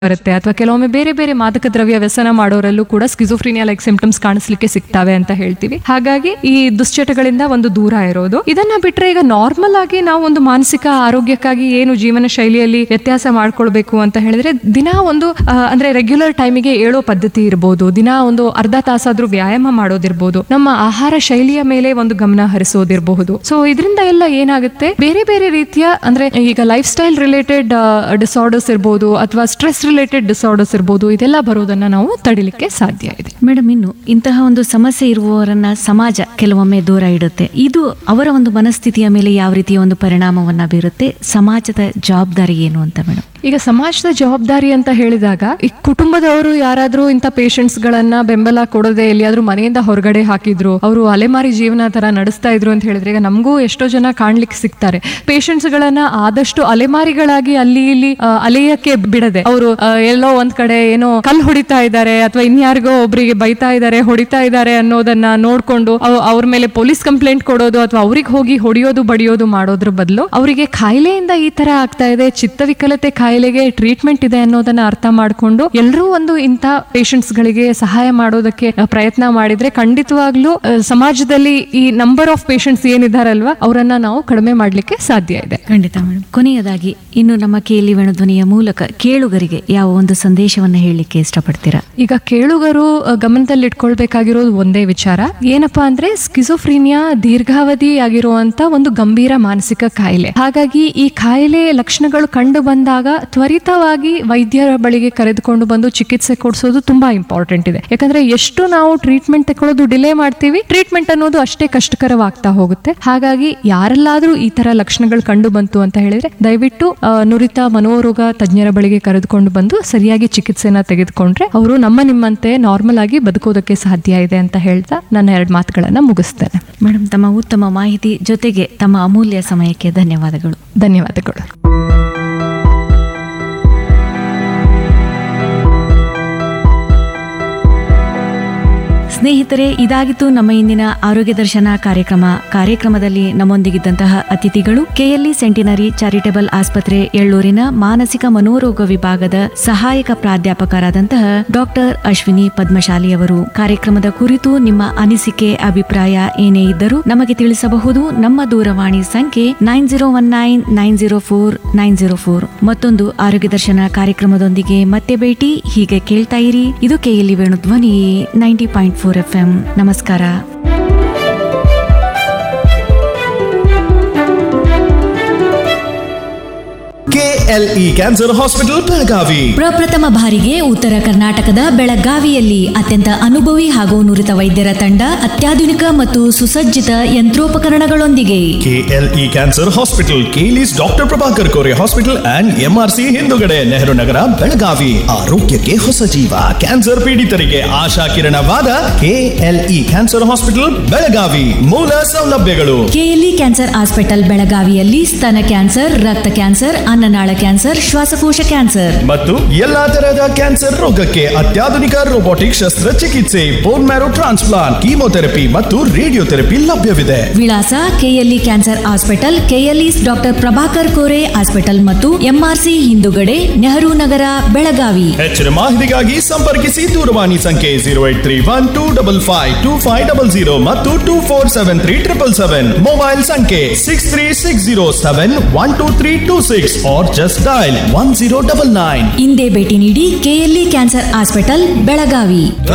ಬರುತ್ತೆ ಅಥವಾ ಕೆಲವೊಮ್ಮೆ ಬೇರೆ ಬೇರೆ ಮಾದಕ ದ್ರವ್ಯ ವ್ಯಸನ ಮಾಡೋರಲ್ಲೂ ಕೂಡ ಸ್ಕಿಜೋಫ್ರಿನಿಯಾ ಲೈಕ್ ಸಿಂಪ್ಟಮ್ಸ್ ಕಾಣಿಸ್ಲಿಕ್ಕೆ ಸಿಗ್ತವೆ ಅಂತ ಹೇಳ್ತೀವಿ ಹಾಗಾಗಿ ಈ ದುಶ್ಚಟಗಳಿಂದ ಒಂದು ದೂರ ಇರೋದು ಇದನ್ನ ಬಿಟ್ರೆ ಈಗ ನಾರ್ಮಲ್ ಆಗಿ ನಾವು ಒಂದು ಮಾನಸಿಕ ಆರೋಗ್ಯಕ್ಕಾಗಿ ಏನು ಜೀವನ ಶೈಲಿಯಲ್ಲಿ ವ್ಯತ್ಯಾಸ ಮಾಡ್ಕೊಳ್ಬೇಕು ಅಂತ ಹೇಳಿದ್ರೆ ದಿನ ಒಂದು ಆ, ಅಂದ್ರೆ ರೆಗ್ಯುಲರ್ ಟೈಮಿಗೆ ಏಳೋ ಪದ್ಧತಿ ಇರ್ಬೋದು ದಿನ ಒಂದು ಅರ್ಧ ತಾಸಾದ್ರೂ ವ್ಯಾಯಾಮ ಮಾಡೋದಿರ್ಬೋದು ನಮ್ಮ ಆಹಾರ ಶೈಲಿಯ ಮೇಲೆ ಒಂದು ಗಮನ ಹರಿಸೋದಿರಬಹುದು ಸೊ ಇದರಿಂದ ಎಲ್ಲ ಏನಾಗುತ್ತೆ ಬೇರೆ ಬೇರೆ ರೀತಿಯ ಅಂದ್ರೆ ಈಗ ಲೈಫ್ ಸ್ಟೈಲ್ ರಿಲೇಟೆಡ್ ಡಿಸಾರ್ಡರ್ಸ್ ಇರ್ಬೋದು ಅಥವಾ ಸ್ಟ್ರೆಸ್ ರಿಲೇಟೆಡ್ ಡಿಸಾರ್ಡರ್ಸ್ ಇರ್ಬೋದು ಇದೆಲ್ಲ ಬರೋದನ್ನ ನಾವು ತಡಿಲಿಕ್ಕೆ ಸಾಧ್ಯ ಇದೆ ಮೇಡಮ್ ಇನ್ನು ಇಂತಹ ಒಂದು ಸಮಸ್ಯೆ ಇರುವವರನ್ನ ಸಮಾಜ ಕೆಲವೊಮ್ಮೆ ದೂರ ಇಡುತ್ತೆ ಇದು ಅವರ ಒಂದು ಮನಸ್ಥಿತಿಯ ಮೇಲೆ ಯಾವ ರೀತಿಯ ಒಂದು ಪರಿಣಾಮವನ್ನ ಬೀರುತ್ತೆ ಸಮಾಜದ ಜವಾಬ್ದಾರಿ ಏನು ಅಂತ ಮೇಡಮ್ ಈಗ ಸಮಾಜದ ಜವಾಬ್ದಾರಿ ಅಂತ ಹೇಳಿದಾಗ ಈ ಕುಟುಂಬದವರು ಯಾರಾದ್ರೂ ಇಂಥ ಪೇಷಂಟ್ಸ್ ಗಳನ್ನ ಬೆಂಬಲ ಕೊಡದೆ ಎಲ್ಲಿಯಾದ್ರೂ ಮನೆಯಿಂದ ಹೊರಗಡೆ ಹಾಕಿದ್ರು ಅವರು ಅಲೆಮಾರಿ ಜೀವನ ತರ ನಡೆಸ್ತಾ ಇದ್ರು ಅಂತ ಹೇಳಿದ್ರೆ ಈಗ ನಮಗೂ ಎಷ್ಟೋ ಜನ ಕಾಣ್ಲಿಕ್ಕೆ ಸಿಗ್ತಾರೆ ಪೇಷಂಟ್ಸ್ ಗಳನ್ನ ಆದಷ್ಟು ಅಲೆಮಾರಿಗಳಾಗಿ ಅಲ್ಲಿ ಇಲ್ಲಿ ಆ, ಅಲೆಯಕ್ಕೆ ಬಿಡದೆ ಅವರು ಎಲ್ಲೋ ಒಂದ್ ಕಡೆ ಏನೋ ಕಲ್ ಹೊಡಿತಾ ಇದ್ದಾರೆ ಅಥವಾ ಇನ್ಯಾರಿಗೋ ಒಬ್ರಿಗೆ ಬೈತಾ ಇದ್ದಾರೆ ಹೊಡಿತಾ ಇದ್ದಾರೆ ಅನ್ನೋದನ್ನ ನೋಡ್ಕೊಂಡು ಅವ್- ಅವ್ರ ಮೇಲೆ ಪೊಲೀಸ್ ಕಂಪ್ಲೇಂಟ್ ಕೊಡೋದು ಅಥವಾ ಅವ್ರಿಗೆ ಹೋಗಿ ಹೊಡಿಯೋದು ಬಡಿಯೋದು ಮಾಡೋದ್ರ ಬದಲು ಅವರಿಗೆ ಕಾಯಿಲೆಯಿಂದ ಈ ತರ ಆಗ್ತಾ ಇದೆ ಚಿತ್ತವಿಕಲತೆ ಕಾಯಿಲೆಗೆ ಟ್ರೀಟ್ಮೆಂಟ್ ಇದೆ ಅನ್ನೋದನ್ನ ಅರ್ಥ ಮಾಡ್ಕೊಂಡು ಎಲ್ಲರೂ ಒಂದು ಇಂಥ ಪೇಷಂಟ್ಸ್ ಗಳಿಗೆ ಸಹಾಯ ಮಾಡೋದಕ್ಕೆ ಅಹ್, ಪ್ರಯತ್ನ ಮಾಡಿದ್ರೆ ಖಂಡಿತವಾಗ್ಲೂ ಅಹ್, ಸಮಾಜದಲ್ಲಿ ಈ ನಂಬರ್ ಆಫ್ ಪೇಷಂಟ್ಸ್ ಏನಿದಾರಲ್ವಾ ಅವರನ್ನ ನಾವು ಕಡಿಮೆ ಮಾಡ್ಲಿಕ್ಕೆ ಸಾಧ್ಯ ಇದೆ ಖಂಡಿತ ಮೇಡಮ್ ಕೊನೆಯದಾಗಿ ಇನ್ನು ನಮ್ಮ ಕೇಳಿ ಧ್ವನಿಯ ಮೂಲಕ ಕೇಳುಗರಿಗೆ ಯಾವ ಒಂದು ಸಂದೇಶವನ್ನ ಹೇಳಲಿಕ್ಕೆ ಇಷ್ಟಪಡ್ತೀರಾ ಈಗ ಕೇಳುಗರು ಅಹ್, ಗಮನದಲ್ಲಿ ಇಟ್ಕೊಳ್ಬೇಕಾಗಿರೋದು ಒಂದೇ ವಿಚಾರ ಏನಪ್ಪಾ ಅಂದ್ರೆ ಸ್ಕಿಜೋಫ್ರೀನಿಯಾ ದೀರ್ಘಾವಧಿ ಆಗಿರುವಂತ ಒಂದು ಗಂಭೀರ ಮಾನಸಿಕ ಕಾಯಿಲೆ ಹಾಗಾಗಿ ಈ ಕಾಯಿಲೆ ಲಕ್ಷಣಗಳು ಕಂಡು ಬಂದಾಗ ತ್ವರಿತವಾಗಿ ವೈದ್ಯರ ಬಳಿಗೆ ಕರೆದುಕೊಂಡು ಬಂದು ಚಿಕಿತ್ಸೆ ಕೊಡಿಸೋದು ತುಂಬಾ ಇಂಪಾರ್ಟೆಂಟ್ ಇದೆ ಯಾಕಂದ್ರೆ ಎಷ್ಟು ನಾವು ಟ್ರೀಟ್ಮೆಂಟ್ ತಗೊಳ್ಳೋದು ಡಿಲೇ ಮಾಡ್ತೀವಿ ಟ್ರೀಟ್ಮೆಂಟ್ ಅನ್ನೋದು ಅಷ್ಟೇ ಕಷ್ಟಕರವಾಗ್ತಾ ಹೋಗುತ್ತೆ ಹಾಗಾಗಿ ಯಾರೆಲ್ಲಾದ್ರೂ ಈ ತರ ಲಕ್ಷಣಗಳು ಕಂಡು ಬಂತು ಅಂತ ಹೇಳಿದ್ರೆ ದಯವಿಟ್ಟು ಆ, ನುರಿತ ಮನೋರೋಗ ತಜ್ಞರ ಬಳಿಗೆ ಕರೆದುಕೊಂಡು ಬಂದು ಸರಿಯಾಗಿ ಚಿಕಿತ್ಸೆನ ತೆಗೆದುಕೊಂಡ್ರೆ ಅವರು ನಮ್ಮ ನಿಮ್ಮಂತೆ ನಾರ್ಮಲ್ ಆಗಿ ಬದುಕೋದಕ್ಕೆ ಸಾಧ್ಯ ಇದೆ ಅಂತ ಹೇಳ್ತಾ ನನ್ನ ಎರಡು ಮಾತುಗಳನ್ನ ಮುಗಿಸ್ತೇನೆ ಮೇಡಮ್ ತಮ್ಮ ಉತ್ತಮ ಮಾಹಿತಿ ಜೊತೆಗೆ ತಮ್ಮ ಅಮೂಲ್ಯ ಸಮಯಕ್ಕೆ ಧನ್ಯವಾದಗಳು ಧನ್ಯವಾದಗಳು ಸ್ನೇಹಿತರೆ ಇದಾಗಿತ್ತು ನಮ್ಮ ಇಂದಿನ ಆರೋಗ್ಯ ದರ್ಶನ ಕಾರ್ಯಕ್ರಮ ಕಾರ್ಯಕ್ರಮದಲ್ಲಿ ನಮ್ಮೊಂದಿಗಿದ್ದಂತಹ ಅತಿಥಿಗಳು ಕೆಎಲ್ಇ ಸೆಂಟಿನರಿ ಚಾರಿಟಬಲ್ ಆಸ್ಪತ್ರೆ ಎಳ್ಳೂರಿನ ಮಾನಸಿಕ ಮನೋರೋಗ ವಿಭಾಗದ ಸಹಾಯಕ ಪ್ರಾಧ್ಯಾಪಕರಾದಂತಹ ಡಾಕ್ಟರ್ ಅಶ್ವಿನಿ ಪದ್ಮಶಾಲಿ ಅವರು ಕಾರ್ಯಕ್ರಮದ ಕುರಿತು ನಿಮ್ಮ ಅನಿಸಿಕೆ ಅಭಿಪ್ರಾಯ ಏನೇ ಇದ್ದರೂ ನಮಗೆ ತಿಳಿಸಬಹುದು ನಮ್ಮ ದೂರವಾಣಿ ಸಂಖ್ಯೆ nine zero one nine nine zero four nine zero four ಮತ್ತೊಂದು ಆರೋಗ್ಯ ದರ್ಶನ ಕಾರ್ಯಕ್ರಮದೊಂದಿಗೆ ಮತ್ತೆ ಭೇಟಿ ಹೀಗೆ ಕೇಳ್ತಾ ಇರಿ ಇದು KLE Venu Dhwani ninety point four F M ನಮಸ್ಕಾರ ಕೆಎಲ್ಇ ಕ್ಯಾನ್ಸರ್ ಹಾಸ್ಪಿಟಲ್ ಬೆಳಗಾವಿ ಪ್ರಪ್ರಥಮ ಬಾರಿಗೆ ಉತ್ತರ ಕರ್ನಾಟಕದ ಬೆಳಗಾವಿಯಲ್ಲಿ ಅತ್ಯಂತ ಅನುಭವಿ ಹಾಗೂ ನುರಿತ ವೈದ್ಯರ ತಂಡ ಅತ್ಯಾಧುನಿಕ ಮತ್ತು ಸುಸಜ್ಜಿತ ಯಂತ್ರೋಪಕರಣಗಳೊಂದಿಗೆ ಕೆಎಲ್ಇ ಕ್ಯಾನ್ಸರ್ ಹಾಸ್ಪಿಟಲ್ ಕೇಲಿಸ್ doctor Prabhakar Kore hospital and MRC ಹಿಂದುಗಡೆ ನೆಹರು ನಗರ ಬೆಳಗಾವಿ ಆರೋಗ್ಯಕ್ಕೆ ಹೊಸ ಜೀವ ಕ್ಯಾನ್ಸರ್ ಪೀಡಿತರಿಗೆ ಆಶಾ ಕಿರಣವಾದ ಕೆಎಲ್ಇ ಕ್ಯಾನ್ಸರ್ ಹಾಸ್ಪಿಟಲ್ ಬೆಳಗಾವಿ ಮೂಲ ಸೌಲಭ್ಯಗಳು ಕೆಎಲ್ಇ ಕ್ಯಾನ್ಸರ್ ಹಾಸ್ಪಿಟಲ್ ಬೆಳಗಾವಿಯಲ್ಲಿ ಸ್ತನ ಕ್ಯಾನ್ಸರ್ ರಕ್ತ ಕ್ಯಾನ್ಸರ್ ಅನ್ನನಾಳ ಕ್ಯಾನ್ಸರ್ ಶ್ವಾಸಕೋಶ ಕ್ಯಾನ್ಸರ್ ಮತ್ತು ಎಲ್ಲಾ ತರಹದ ಕ್ಯಾನ್ಸರ್ ರೋಗಕ್ಕೆ ಅತ್ಯಾಧುನಿಕ ರೋಬೋಟಿಕ್ ಶಸ್ತ್ರಚಿಕಿತ್ಸೆ ಬೋನ್ ಮ್ಯಾರೋ ಟ್ರಾನ್ಸ್ಪ್ಲಾಂಟ್ ಕೀಮೋಥೆರಪಿ ಮತ್ತು ರೇಡಿಯೋಥೆರಪಿ ಲಭ್ಯವಿದೆ ವಿಳಾಸ KLE cancer hospital KLE doctor Prabhakar Kore hospital ಮತ್ತು ಎಂಆರ್ಸಿ ಹಿಂದುಗಡೆ ನೆಹರು ನಗರ ಬೆಳಗಾವಿ ಹೆಚ್ಚಿನ ಮಾಹಿತಿಗಾಗಿ ಸಂಪರ್ಕಿಸಿ ದೂರವಾಣಿ ಸಂಖ್ಯೆ zero eight three one two double five two five double zero ಮತ್ತು two four seven three triple seven mobile ಸಂಖ್ಯೆ six three six zero seven one two three two six or just dial one zero double nine ಇಂದೇ ಭೇಟಿ ನೀಡಿ KLE cancer hospital Belagavi